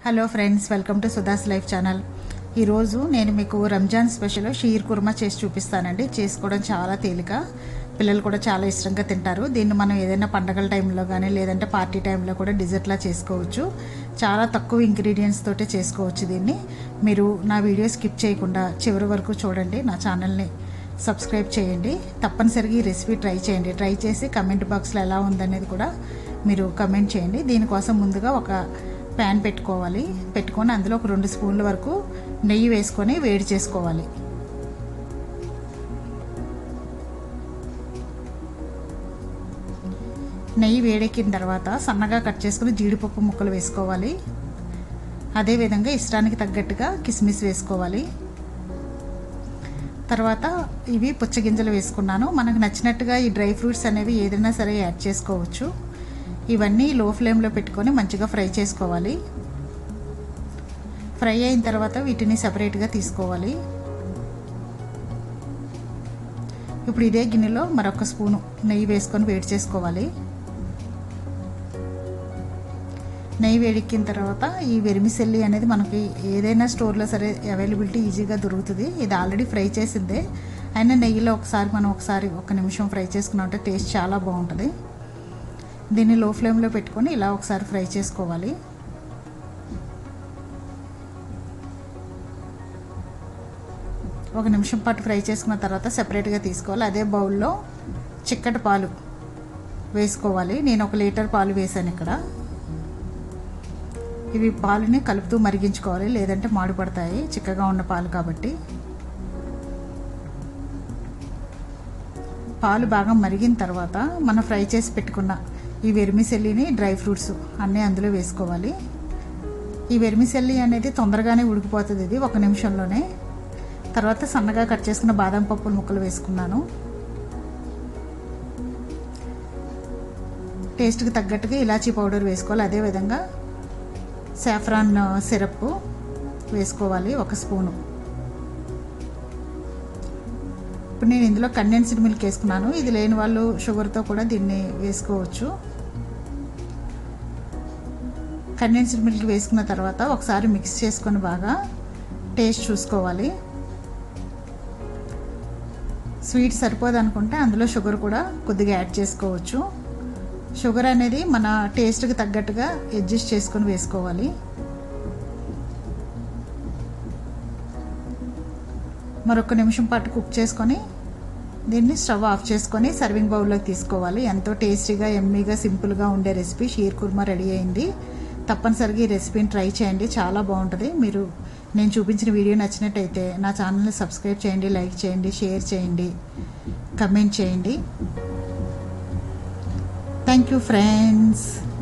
hello friends welcome to Sudha's life channel ఈరోజు నేను మీకు రంజాన్ స్పెషల్ షీర్ కుర్మా చేసి చూపిస్తానండి చేసుకోవడం చాలా తేలిక పిల్లలు కూడా చాలా ఇష్టంగా తింటారు దీన్ని మనం ఏదైనా పండగల టైంలో కానీ లేదంటే పార్టీ టైంలో కూడా డిజర్ట్లా చేసుకోవచ్చు చాలా తక్కువ ఇంగ్రీడియంట్స్ తోటే చేసుకోవచ్చు దీన్ని మీరు నా వీడియో స్కిప్ చేయకుండా చివరి వరకు చూడండి నా ఛానల్ని సబ్స్క్రైబ్ చేయండి తప్పనిసరిగా ఈ రెసిపీ ట్రై చేయండి ట్రై చేసి కమెంట్ బాక్స్లో ఎలా ఉందనేది కూడా మీరు కమెంట్ చేయండి దీనికోసం ముందుగా ఒక ప్యాన్ పెట్టుకోవాలి పెట్టుకొని అందులో ఒక రెండు స్పూన్ల వరకు నెయ్యి వేసుకొని వేడి చేసుకోవాలి నెయ్యి వేడెక్కిన తర్వాత సన్నగా కట్ చేసుకుని జీడిపప్పు ముక్కలు వేసుకోవాలి అదేవిధంగా ఇష్టానికి తగ్గట్టుగా కిస్మిస్ వేసుకోవాలి తర్వాత ఇవి పుచ్చగింజలు వేసుకున్నాను మనకు నచ్చినట్టుగా ఈ డ్రై ఫ్రూట్స్ అనేవి ఏదైనా సరే యాడ్ చేసుకోవచ్చు ఇవన్నీ లో ఫ్లేమ్లో పెట్టుకొని మంచిగా ఫ్రై చేసుకోవాలి ఫ్రై అయిన తర్వాత వీటిని సపరేట్గా తీసుకోవాలి ఇప్పుడు ఇదే గిన్నెలో మరొక స్పూను నెయ్యి వేసుకొని వేడి చేసుకోవాలి నెయ్యి వేడెక్కిన తర్వాత ఈ వెరిమిసెల్లి అనేది మనకి ఏదైనా స్టోర్లో సరే అవైలబిలిటీ ఈజీగా దొరుకుతుంది ఇది ఆల్రెడీ ఫ్రై చేసిందే అయినా నెయ్యిలో ఒకసారి మనం ఒకసారి ఒక నిమిషం ఫ్రై చేసుకున్నామంటే టేస్ట్ చాలా బాగుంటుంది దీన్ని లో ఫ్లేమ్లో పెట్టుకొని ఇలా ఒకసారి ఫ్రై చేసుకోవాలి ఒక నిమిషం పాటు ఫ్రై చేసుకున్న తర్వాత సెపరేట్గా తీసుకోవాలి అదే బౌల్లో చిక్కటి పాలు వేసుకోవాలి నేను ఒక లీటర్ పాలు వేసాను ఇక్కడ ఇవి పాలుని కలుపుతూ మరిగించుకోవాలి లేదంటే మాడిపడతాయి చిక్కగా ఉన్న పాలు కాబట్టి పాలు బాగా మరిగిన తర్వాత మనం ఫ్రై చేసి పెట్టుకున్న ఈ వెరిమిసెల్లిని డ్రై ఫ్రూట్స్ అన్నీ అందులో వేసుకోవాలి ఈ వెరిమిసెల్లి అనేది తొందరగానే ఉడికిపోతుంది ఇది ఒక నిమిషంలోనే తర్వాత సన్నగా కట్ చేసుకున్న బాదం పప్పుల ముక్కలు వేసుకున్నాను టేస్ట్కి తగ్గట్టుగా ఇలాచీ పౌడర్ వేసుకోవాలి అదేవిధంగా సాఫ్రాన్ సిరప్ వేసుకోవాలి ఒక స్పూను ఇప్పుడు నేను ఇందులో కండెన్స్డ్ మిల్క్ వేసుకున్నాను ఇది లేని వాళ్ళు షుగర్తో కూడా దీన్ని వేసుకోవచ్చు కండెన్స్డ్ మిల్క్ వేసుకున్న తర్వాత ఒకసారి మిక్స్ చేసుకొని బాగా టేస్ట్ చూసుకోవాలి స్వీట్ సరిపోదు అనుకుంటే అందులో షుగర్ కూడా కొద్దిగా యాడ్ చేసుకోవచ్చు షుగర్ అనేది మన టేస్ట్కి తగ్గట్టుగా అడ్జస్ట్ చేసుకొని వేసుకోవాలి మరొక నిమిషం పాటు కుక్ చేసుకొని దీన్ని స్టవ్ ఆఫ్ చేసుకొని సర్వింగ్ బౌల్లోకి తీసుకోవాలి ఎంతో టేస్టీగా ఎమ్మీగా సింపుల్గా ఉండే రెసిపీ షీర్ కుర్మా రెడీ అయింది తప్పనిసరిగా ఈ రెసిపీని ట్రై చేయండి చాలా బాగుంటుంది మీరు నేను చూపించిన వీడియో నచ్చినట్టయితే నా ఛానల్ని సబ్స్క్రైబ్ చేయండి లైక్ చేయండి షేర్ చేయండి కమెంట్ చేయండి థ్యాంక్ యూ ఫ్రెండ్స్